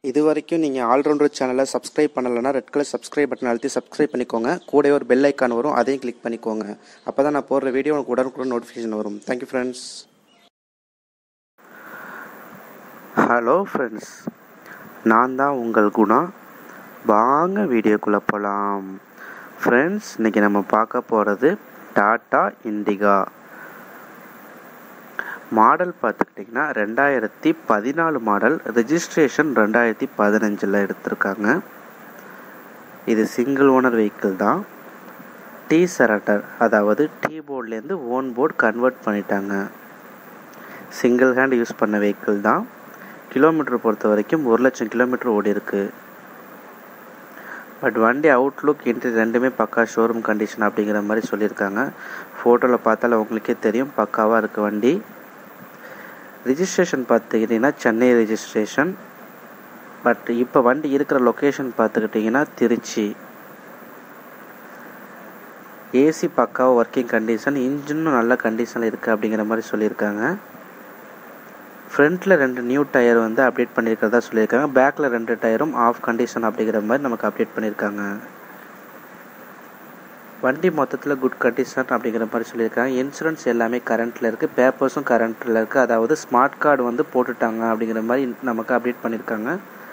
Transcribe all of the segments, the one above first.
இது வரைக்கும் நீங்கள் ஆல்ரவுண்டர் சேனலை சப்ஸ்கிரைப் பண்ணலைன்னா ரெட் கலர் சப்ஸ்கிரைப் பட்டன் அழுத்தி சப்ஸ்கிரைப் பண்ணிக்கோங்க கூடவே ஒரு பெல் ஐக்கான் வரும் அதையும் கிளிக் பண்ணிக்கோங்க அப்போ தான் நான் போடுற வீடியோ உங்களுக்கு உடனுக்குடன் நோட்டிஃபிகேஷன் வரும் தேங்க்யூ ஃப்ரெண்ட்ஸ் ஹலோ ஃப்ரெண்ட்ஸ் நான் தான் உங்கள் குணா வாங்க வீடியோக்குள்ளே போகலாம் ஃப்ரெண்ட்ஸ் இன்றைக்கி நம்ம பார்க்க போகிறது டாட்டா இண்டிகா மாடல் பார்த்துக்கிட்டிங்கன்னா ரெண்டாயிரத்தி பதினாலு மாடல் ரெஜிஸ்ட்ரேஷன் ரெண்டாயிரத்தி பதினஞ்சில் எடுத்திருக்காங்க இது சிங்கிள் ஓனர் வெஹிக்கிள் தான் டீ சரண்டர் அதாவது டீ போர்ட்லேருந்து ஓன் போர்டு கன்வெர்ட் பண்ணிட்டாங்க சிங்கிள் ஹேண்ட் யூஸ் பண்ண வெஹிக்கிள் தான் கிலோமீட்டர் பொறுத்த வரைக்கும் ஒரு லட்சம் கிலோமீட்டர் ஓடி இருக்கு பட் வண்டி அவுட்லுக் இன்ட்டு ரெண்டுமே பக்கா ஷோரூம் கண்டிஷன் அப்படிங்கிற மாதிரி சொல்லியிருக்காங்க ஃபோட்டோவில் பார்த்தால உங்களுக்கே தெரியும் பக்காவாக இருக்குது வண்டி ரிஜிஸ்ட்ரேஷன் பார்த்துக்கிட்டிங்கன்னா சென்னை ரிஜிஸ்ட்ரேஷன் பட் இப்போ வண்டி இருக்கிற லொக்கேஷன் பார்த்துக்கிட்டிங்கன்னா திருச்சி ஏசி பக்காவாக ஒர்க்கிங் கண்டிஷன் இன்ஜினும் நல்ல கண்டிஷனில் இருக்குது அப்படிங்கிற மாதிரி சொல்லியிருக்காங்க ஃப்ரண்ட்டில் ரெண்டு நியூ டயர் வந்து அப்டேட் பண்ணியிருக்கிறதா சொல்லியிருக்காங்க பேக்கில் ரெண்டு டயரும் ஆஃப் கண்டிஷன் அப்படிங்கிற மாதிரி நமக்கு அப்டேட் பண்ணியிருக்காங்க வண்டி மொத்தத்தில் குட் கண்டிஷன் அப்படிங்கிற மாதிரி சொல்லியிருக்காங்க இன்சூரன்ஸ் எல்லாமே கரண்ட்டில் இருக்குது பேப்பர்ஸும் கரண்ட்டில் இருக்குது அதாவது ஸ்மார்ட் கார்டு வந்து போட்டுட்டாங்க அப்படிங்கிற மாதிரி நமக்கு அப்டேட் பண்ணியிருக்காங்க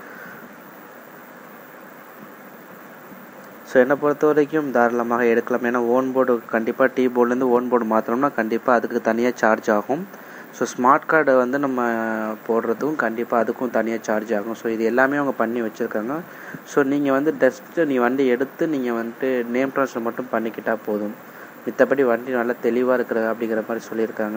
ஸோ என்னை பொறுத்த வரைக்கும் தாராளமாக எடுக்கலாம் ஏன்னா ஓன் போர்டு கண்டிப்பாக டீ போர்ட்லேருந்து ஓன் போர்டு மாற்றணும்னா கண்டிப்பாக அதுக்கு தனியாக சார்ஜ் ஆகும் ஸோ ஸ்மார்ட் கார்டை வந்து நம்ம போடுறதுக்கும் கண்டிப்பாக அதுக்கும் தனியாக சார்ஜ் ஆகும் ஸோ இது எல்லாமே அவங்க பண்ணி வச்சுருக்காங்க ஸோ நீங்கள் வந்து டஸ்ட்டு நீ வண்டி எடுத்து நீங்கள் வந்துட்டு நேம் ட்ரான்ஸ்ஃபர் மட்டும் பண்ணிக்கிட்டால் போதும் மித்தபடி வண்டி நல்லா தெளிவாக இருக்கிற அப்படிங்கிற மாதிரி சொல்லியிருக்காங்க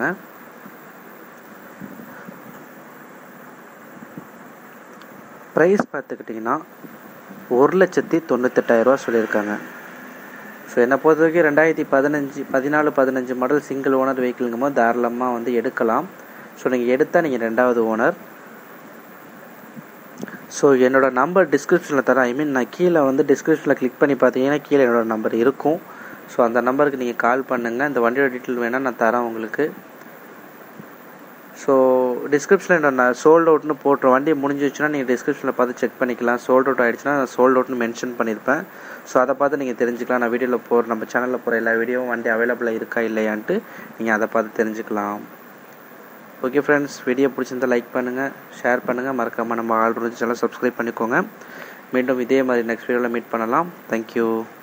ப்ரைஸ் பார்த்துக்கிட்டிங்கன்னா ஒரு லட்சத்தி தொண்ணூத்தெட்டாயிரரூவா சொல்லியிருக்காங்க ஸோ என்னை பொறுத்த வரைக்கும் ரெண்டாயிரத்தி பதினஞ்சு பதினாலு பதினஞ்சு மாடல் சிங்கிள் ஓனர் வெஹிக்கிளுங்கும் போது தாராளமாக வந்து எடுக்கலாம் ஸோ நீங்கள் எடுத்தால் நீங்கள் ரெண்டாவது ஓனர் ஸோ என்னோடய நம்பர் டிஸ்கிரிப்ஷனில் தரேன் ஐ மீன் நான் கீழே வந்து டிஸ்கிரிப்ஷனில் கிளிக் பண்ணி பார்த்தீங்கன்னா கீழே என்னோடய நம்பர் இருக்கும் ஸோ அந்த நம்பருக்கு நீங்கள் கால் பண்ணுங்கள் இந்த வண்டியோட டீட்டெயில் வேணால் நான் தரேன் உங்களுக்கு ஸோ டிஸ்கிரிப்ஷனில் நான் சோல்ட் அவுட்னு போட்டுரும் வண்டி முடிஞ்சிச்சுன்னா நீங்கள் டிஸ்கிரிப்ஷனில் பார்த்து செக் பண்ணிக்கலாம் சோல்ட் அவுட் ஆகிடுச்சுன்னா நான் சோல்ட் அவுட்னு மென்ஷன் பண்ணியிருப்பேன் ஸோ அதை பார்த்து நீங்கள் தெரிஞ்சுக்கலாம் நான் வீடியோவில் போகிற நம்ம சேனலில் போகிற எல்லா வீடியோவும் வண்டி அவைலபிளாக இருக்கா இல்லையான்ட்டு நீங்கள் அதை பார்த்து தெரிஞ்சுக்கலாம் ஓகே ஃப்ரெண்ட்ஸ் வீடியோ பிடிச்சிருந்தா லைக் பண்ணுங்கள் ஷேர் பண்ணுங்கள் மறக்காமல் நம்ம ஆல்ரெடி சேனல் சப்ஸ்கிரைப் பண்ணிக்கோங்க மீண்டும் இதே மாதிரி நெக்ஸ்ட் வீடியோவில் மீட் பண்ணலாம் தேங்க்யூ